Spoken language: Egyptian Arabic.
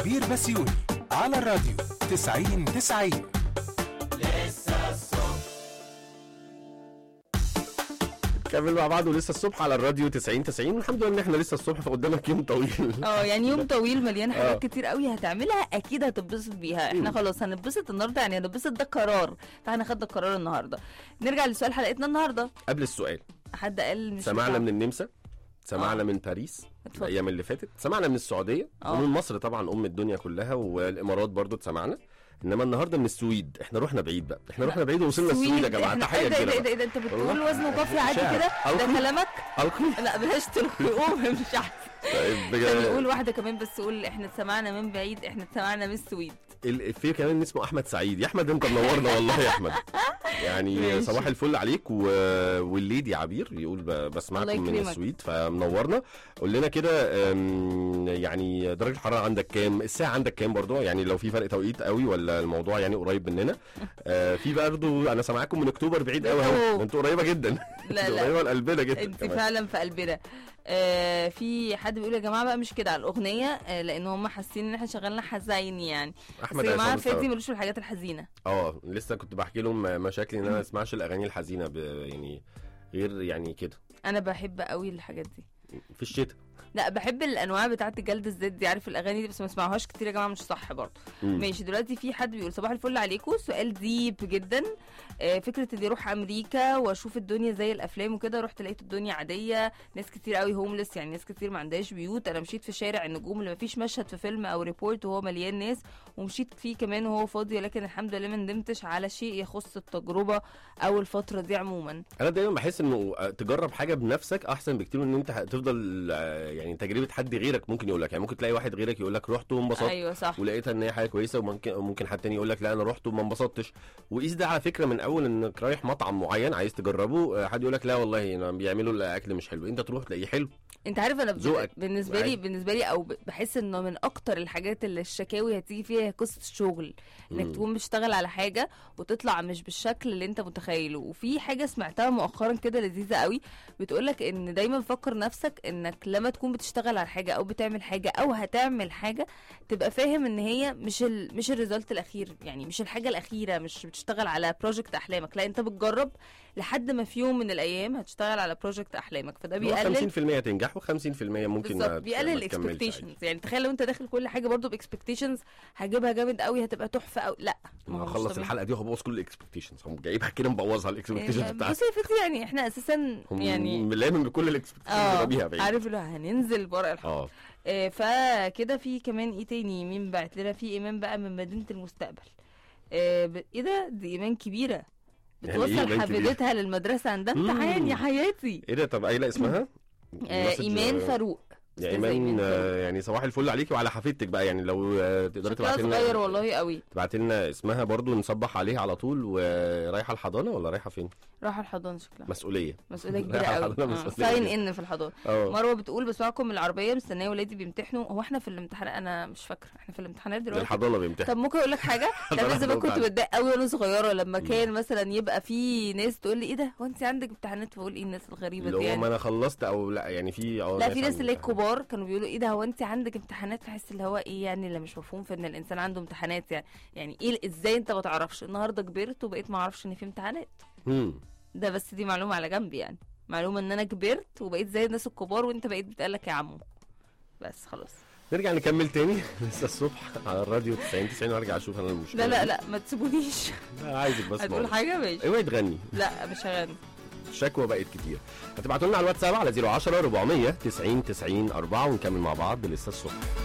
عبير بسيوني على الراديو 90 90 كمل مع بعض ولسه الصبح على الراديو 90 90 الحمد لله ان احنا لسه الصبح فقدامك يوم طويل اه يعني يوم طويل مليان آه. حاجات كتير قوي هتعملها اكيد هتتبسط بيها احنا مم. خلاص هنتبسط النهارده يعني هنتبسط ده قرار فاحنا خدنا القرار النهارده نرجع لسؤال حلقتنا النهارده قبل السؤال حد قال مش سمعنا بتاع- من النمسا سمعنا آه. من باريس اتفضل. الايام اللي فاتت سمعنا من السعوديه آه. ومن مصر طبعا ام الدنيا كلها والامارات برضو اتسمعنا انما النهارده من السويد احنا رحنا بعيد بقى احنا رحنا بعيد ووصلنا السويد يا جماعه احنا تحيه ايه ده ايه كبيره ده بقى. ايه ده انت بتقول والله. وزن وكفي عادي شعر. كده ده ألقي. كلامك ألقي. لا بلاش تلقي قوم مش احسن طيب طب بجد نقول واحده كمان بس قول احنا اتسمعنا من بعيد احنا اتسمعنا من السويد الافيه كمان اسمه احمد سعيد يا احمد انت منورنا والله يا احمد يعني ماشي. صباح الفل عليك و... والليدي عبير يقول ب... الله بسمعكم من يكرمك. السويد فمنورنا قول لنا كده أم، يعني درجه الحراره عندك كام الساعه عندك كام برضو يعني لو في فرق توقيت قوي ولا الموضوع يعني قريب مننا آه في برضو انا سامعاكم من اكتوبر بعيد قوي اهو أوه. انتوا قريبه جدا لا انتوا لا قريبه لقلبنا جدا انت كمان. فعلا في قلبنا آه في حد بيقول يا جماعه بقى مش كده على الاغنيه آه لان هم حاسين ان احنا شغالنا حزين يعني بس احمد يا جماعه عصام فادي السبب. ملوش في الحاجات الحزينه اه لسه كنت بحكي لهم مشاكلي ان انا ما اسمعش الاغاني الحزينه ب... يعني غير يعني كده انا بحب قوي الحاجات دي في الشتاء لا بحب الانواع بتاعت جلد الزيت دي عارف الاغاني دي بس ما اسمعوهاش كتير يا جماعه مش صح برضه مم. ماشي دلوقتي في حد بيقول صباح الفل عليكم سؤال ديب جدا آه فكره اني اروح امريكا واشوف الدنيا زي الافلام وكده رحت لقيت الدنيا عاديه ناس كتير قوي هوملس يعني ناس كتير ما عندهاش بيوت انا مشيت في شارع النجوم اللي ما فيش مشهد في فيلم او ريبورت وهو مليان ناس ومشيت فيه كمان وهو فاضي ولكن الحمد لله ما ندمتش على شيء يخص التجربه او الفتره دي عموما انا دايما بحس انه تجرب حاجه بنفسك احسن بكتير من ان انت تفضل آه، يعني تجربه حد غيرك ممكن يقول لك يعني ممكن تلاقي واحد غيرك يقول لك رحت وانبسطت ايوه صح ولقيتها ان هي حاجه كويسه وممكن ممكن حد تاني يقول لك لا انا رحت وما انبسطتش وقيس ده على فكره من اول انك رايح مطعم معين عايز تجربه آه، حد يقول لك لا والله أنا بيعملوا الاكل مش حلو انت تروح تلاقيه حلو انت عارف انا ب- ذوقك بالنسبه لي عادي. بالنسبه لي او ب- بحس انه من اكتر الحاجات اللي الشكاوي هتيجي فيها هي قصه الشغل انك مم. تكون بتشتغل على حاجه وتطلع مش بالشكل اللي انت متخيله وفي حاجه سمعتها مؤخرا كده لذيذه قوي بتقولك ان دايما فكر نفسك انك لما تكون بتشتغل على حاجه او بتعمل حاجه او هتعمل حاجه تبقى فاهم ان هي مش ال مش الريزلت الاخير يعني مش الحاجه الاخيره مش بتشتغل على بروجكت احلامك لا انت بتجرب لحد ما في يوم من الايام هتشتغل على بروجكت احلامك فده بيقلل 50% تنجح و50% ممكن ما بالظبط ت- بيقلل ما تكملش عادي. الاكسبكتيشنز يعني تخيل لو انت داخل كل حاجه برضو باكسبكتيشنز هجيبها جامد قوي هتبقى تحفه او لا ما هو مش هخلص طبيعي. الحلقه دي وهبوظ كل الاكسبكتيشنز هم جايبها كده مبوظها الاكسبكتيشنز إيه، بتاعتي بص يا فتي يعني احنا اساسا هم يعني لامم بكل الاكسبكتيشنز اه بيها بعيد عارف اللي هو هننزل بورق الحق اه آه فكده في كمان ايه تاني مين بعت لنا في ايمان بقى من مدينه المستقبل آه ب... ايه ده دي ايمان كبيره يعني إيه بتوصل إيمان كبيرة؟ حفيدتها للمدرسه عندها مم. امتحان يا حياتي ايه ده طب قايله اسمها؟ آه مسج- ايمان فاروق يا أستاذة ايمان إيمان آه، يعني صباح الفل عليكي وعلى حفيدتك بقى يعني لو آه، تقدري شكلها تبعتي صغير لنا والله قوي تبعتي لنا اسمها برضو نصبح عليها على طول ورايحه الحضانه ولا رايحه فين؟ راح الحضانه شكلها مسؤوليه مسؤوليه كبيره رايحة قوي الحضانة آه، مسؤولية ساين كبيرة. ان في الحضانه اه مروه بتقول بسمعكم من العربيه مستنيه ولادي بيمتحنوا هو احنا في الامتحان انا مش فاكره احنا في الامتحانات دلوقتي الحضانه بيمتحن طب ممكن اقول لك حاجه أنا لا زمان كنت هجاوب بتضايق قوي وانا صغيره لما كان مثلا يبقى في ناس تقول لي ايه ده هو انت عندك امتحانات فاقول ايه الناس الغريبه اللي دي هو يعني ما انا خلصت او لا يعني في اه لا في ناس عندهم اللي هي امتحان. الكبار كانوا بيقولوا ايه ده هو انت عندك امتحانات بحس اللي هو ايه يعني اللي مش مفهوم في ان الانسان عنده امتحانات يعني يعني ايه ازاي انت ما تعرفش النهارده كبرت وبقيت ما اعرفش ان في امتحانات مم. ده بس دي معلومه على جنب يعني معلومه ان انا كبرت وبقيت زي الناس الكبار وانت بقيت بتقلك يا عمو بس خلاص نرجع نكمل تاني لسه الصبح على الراديو 90 90 وارجع اشوف انا المشكله لا لا دي. لا ما تسيبونيش لا عايزك بس هتقول مرة. حاجه ماشي اوعي تغني لا مش هغني الشكوى بقت كتير هتبعتوا لنا على الواتساب على 010 400 90 90 4 ونكمل مع بعض لسه الصبح